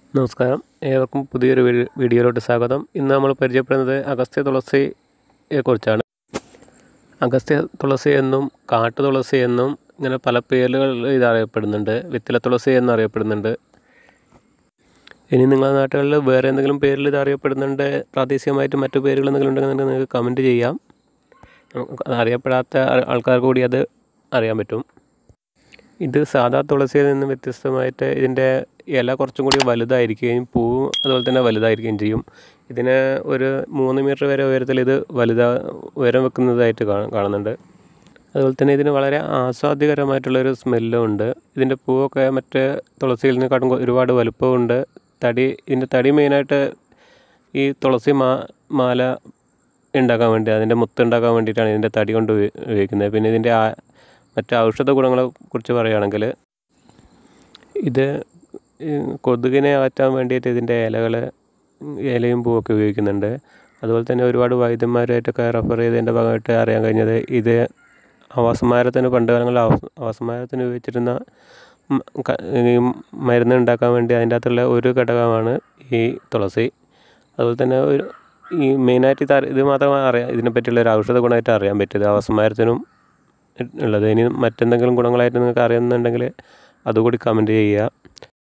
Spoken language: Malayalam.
നമസ്കാരം ഏവർക്കും പുതിയൊരു വീ- വീഡിയോയിലോട്ട് സ്വാഗതം ഇന്ന് നമ്മൾ പരിചയപ്പെടുന്നത് അഗസ്ത്യ തുളസിയെ കുറിച്ചാണ് അഗസ്ത്യ തുളസി എന്നും കാട്ടു തുളസി എന്നും ഇങ്ങനെ പല പേരുകളിൽ ഇത് അറിയപ്പെടുന്നുണ്ട് വിത്തില തുളസി എന്നറിയപ്പെടുന്നുണ്ട് ഇനി നിങ്ങളുടെ നാട്ടുകളിൽ വേറെ എന്തെങ്കിലും പേരിൽ ഇത് അറിയപ്പെടുന്നുണ്ട് പ്രാദേശികമായിട്ട് മറ്റു പേരുകൾ എന്തെങ്കിലും ഉണ്ടെങ്കിൽ നിങ്ങൾക്ക് കമൻറ്റ് ചെയ്യാം നമുക്ക് അറിയപ്പെടാത്ത ആൾ- ആൾക്കാർക്ക് കൂടി അത് അറിയാൻ പറ്റും ഇത് സാധാ തുളസിയിൽ നിന്ന് വ്യത്യസ്തമായിട്ട് ഇതിൻ്റെ ഇല കുറച്ചും കൂടി വലുതായിരിക്കുകയും പൂവും അതുപോലെ തന്നെ വലുതായിരിക്കുകയും ചെയ്യും ഇതിന് ഒരു മൂന്ന് മീറ്റർ വരെ ഉയരത്തിൽ ഇത് വലുതാ ഉയരം വെക്കുന്നതായിട്ട് കാണ- കാണുന്നുണ്ട് അതുപോലെ തന്നെ ഇതിന് വളരെ ആസ്വാദ്യകരമായിട്ടുള്ളൊരു സ്മെല്ലും ഉണ്ട് ഇതിൻ്റെ പൂവൊക്കെ മറ്റേ തുളസിയിൽ നിന്നെക്കാട്ടും കൊ- ഒരുപാട് വലുപ്പമുണ്ട് തടി ഇതിൻ്റെ തടി മെയിനായിട്ട് ഈ തുളസി മാ മാല ഉണ്ടാക്കാൻ വേണ്ടി അതിൻ്റെ മുത്ത് ഉണ്ടാക്കാൻ വേണ്ടിയിട്ടാണ് ഇതിൻ്റെ തടി കൊണ്ട് ഉപയോ- ഉപയോഗിക്കുന്നത് പിന്നെ ഇതിൻ്റെ ആ മറ്റ് ഔഷധ ഗുണങ്ങളെ കുറിച്ച് പറയുകയാണെങ്കിൽ ഇത് ഈ കൊതുകിനെ അകറ്റാൻ വേണ്ടിയിട്ട് ഇതിൻ്റെ ഇലകൾ ഇലയും പൂവൊക്കെ ഉപയോഗിക്കുന്നുണ്ട് അതുപോലെ തന്നെ ഒരുപാട് വൈദ്യന്മാരായിട്ടൊക്കെ റെഫർ ചെയ്തതിൻ്റെ ഭാഗമായിട്ട് അറിയാൻ കഴിഞ്ഞത് ഇത് ആവാസമരത്തിന് പണ്ട് കാലങ്ങളിൽ ആവാസ- ആവാസമരത്തിന് ഉപയോഗിച്ചിരുന്ന ഉം ക- ഈ മരുന്ന് ഉണ്ടാക്കാൻ വേണ്ടി അതിൻ്റെ അകത്തുള്ള ഒരു ഘടകമാണ് ഈ തുളസി അതുപോലെ തന്നെ ഒരു ഈ മെയിനായിട്ട് ഇത് അറി- ഇത് മാത്രമാണ് അറിയാം ഇതിനെ പറ്റിയുള്ള ഒരു ഔഷധ ഗുണമായിട്ട് അറിയാൻ പറ്റിയത് ആവാസമരത്തിനും ഉള്ളത് ഇനി മറ്റെന്തെങ്കിലും ഗുണങ്ങളായിട്ട് നിങ്ങൾക്ക് അറിയുന്നുണ്ടെങ്കിൽ അതുകൂടി കമൻറ്റ് ചെയ്യുക